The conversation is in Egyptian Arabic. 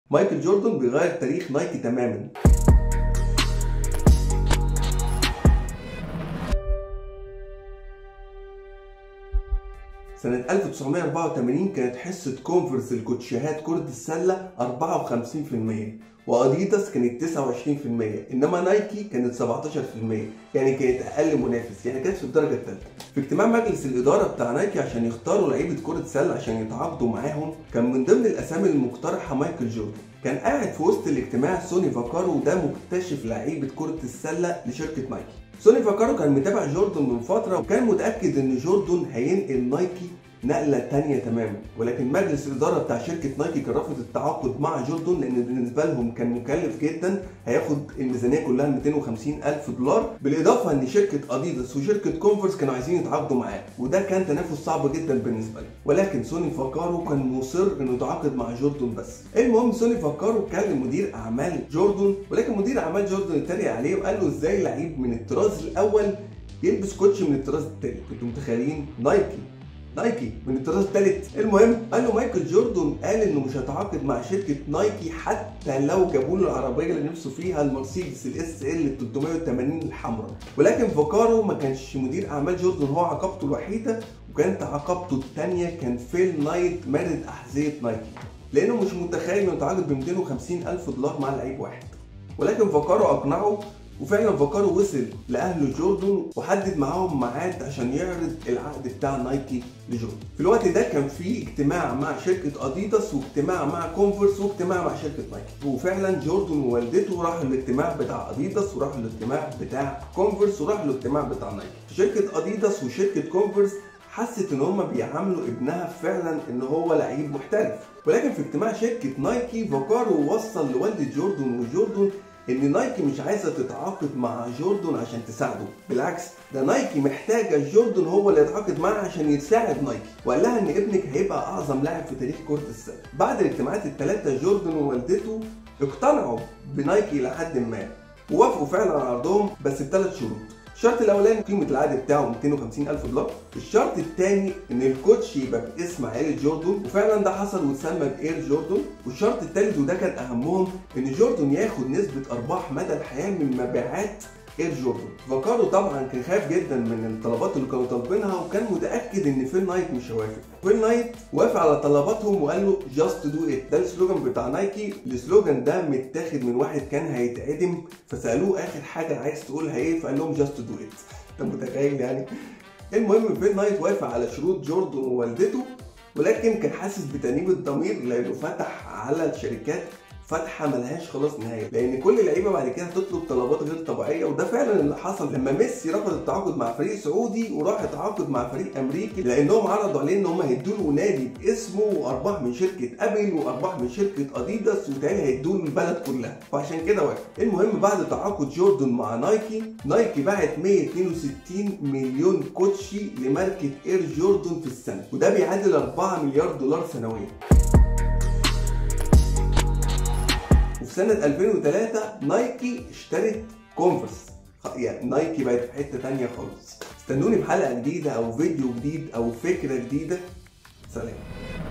مايكل جوردن بيغير تاريخ نايكي تماما سنة 1984 كانت حصة كونفرس الكوتشيهات كرة السلة 54% واديداس كانت 29% انما نايكي كانت 17% يعني كانت اقل منافس يعني كانت في الدرجة الثالثة في اجتماع مجلس الإدارة بتاع نايكي عشان يختاروا لعيبة كرة سلة عشان يتعاقدوا معاهم كان من ضمن الأسامي المقترحة مايكل جوردن كان قاعد في وسط الاجتماع سوني فاكارو وده مكتشف لعيبة كرة السلة لشركة نايكي سوني فاكارو كان متابع جوردن من فترة وكان متأكد إن جوردن هينقل نايكي نقلة تانية تماما ولكن مجلس الإدارة بتاع شركة نايكي كان رافض التعاقد مع جوردن لأن بالنسبة لهم كان مكلف جدا هياخد الميزانية كلها 250 ألف دولار بالإضافة إن شركة أديداس وشركة كونفرس كانوا عايزين يتعاقدوا معاه وده كان تنافس صعب جدا بالنسبة له ولكن سوني فاكارو كان مصر إنه يتعاقد مع جوردن بس المهم سوني فاكارو كلم مدير أعمال جوردن ولكن مدير أعمال جوردن اتريق عليه وقال له إزاي لعيب من الطراز الأول يلبس كوتش من الطراز التاني كنتوا متخيلين نايكي نايكي من الطراز الثالث المهم قال له مايكل جوردن قال انه مش هيتعاقد مع شركه نايكي حتى لو جابوا له العربيه اللي نفسه فيها المرسيدس الاس ال 380 الحمراء ولكن فوكارو ما كانش مدير اعمال جوردن هو عقبته الوحيده وكانت عقبته الثانيه كان فيل نايت مارد احذيه نايكي لانه مش متخيل انه يتعاقد ب 250 الف دولار مع لعيب واحد ولكن فوكارو اقنعه وفعلا فاكارو وصل لاهل جوردن وحدد معاهم ميعاد عشان يعرض العقد بتاع نايكي لجوردن في الوقت ده كان في اجتماع مع شركه اديداس واجتماع مع كونفرس واجتماع مع شركه نايكي وفعلا جوردن ووالدته راحوا الاجتماع بتاع اديداس وراحوا الاجتماع بتاع كونفرس وراحوا الاجتماع بتاع نايكي شركه اديداس وشركه كونفرس حست ان هم بيعاملوا ابنها فعلا ان هو لعيب محترف ولكن في اجتماع شركه نايكي فاكارو وصل لوالده جوردن وجوردن ان نايكي مش عايزه تتعاقد مع جوردن عشان تساعده بالعكس ده نايكي محتاجه جوردن هو اللي يتعاقد معاه عشان يساعد نايكي وقال لها ان ابنك هيبقى اعظم لاعب في تاريخ كره السله بعد الاجتماعات الثلاثه جوردن ووالدته اقتنعوا بنايكي الى حد ما ووافقوا فعلا على عرضهم بس بثلاث شروط الشرط الاولاني قيمه العقد بتاعه 250 الف دولار الشرط الثاني ان الكوتش يبقى باسم عائله جوردن وفعلا ده حصل واتسمى باير جوردن والشرط الثالث وده كان اهمهم ان جوردن ياخد نسبه ارباح مدى الحياه من مبيعات اير جوردن فاكارو طبعا كان خايف جدا من الطلبات اللي كانوا طالبينها وكان متاكد ان فيل نايت مش هيوافق فيل نايت وافق على طلباتهم وقال له جاست دو ات ده السلوجان بتاع نايكي السلوجان ده متاخد من واحد كان هيتعدم فسالوه اخر حاجه عايز تقولها ايه فقال لهم جاست دو ات انت متخيل يعني المهم فيل نايت وافق على شروط جوردن ووالدته ولكن كان حاسس بتأنيب الضمير لانه فتح على الشركات فتحه ملهاش خلاص نهايه لان كل لعيبه بعد كده هتطلب طلبات غير طبيعيه وده فعلا اللي حصل لما ميسي رفض التعاقد مع فريق سعودي وراح يتعاقد مع فريق امريكي لانهم عرضوا عليه ان هم هيدوا له نادي باسمه وارباح من شركه ابل وارباح من شركه اديداس وتاني هيدوا له البلد كلها فعشان كده وافق المهم بعد تعاقد جوردن مع نايكي نايكي باعت 162 مليون كوتشي لماركه اير جوردن في السنه وده بيعادل 4 مليار دولار سنويا وفي سنة 2003 نايكي اشترت كونفرس يعني نايكي بقت في حتة تانية خالص استنوني في حلقة جديدة أو فيديو جديد أو فكرة جديدة سلام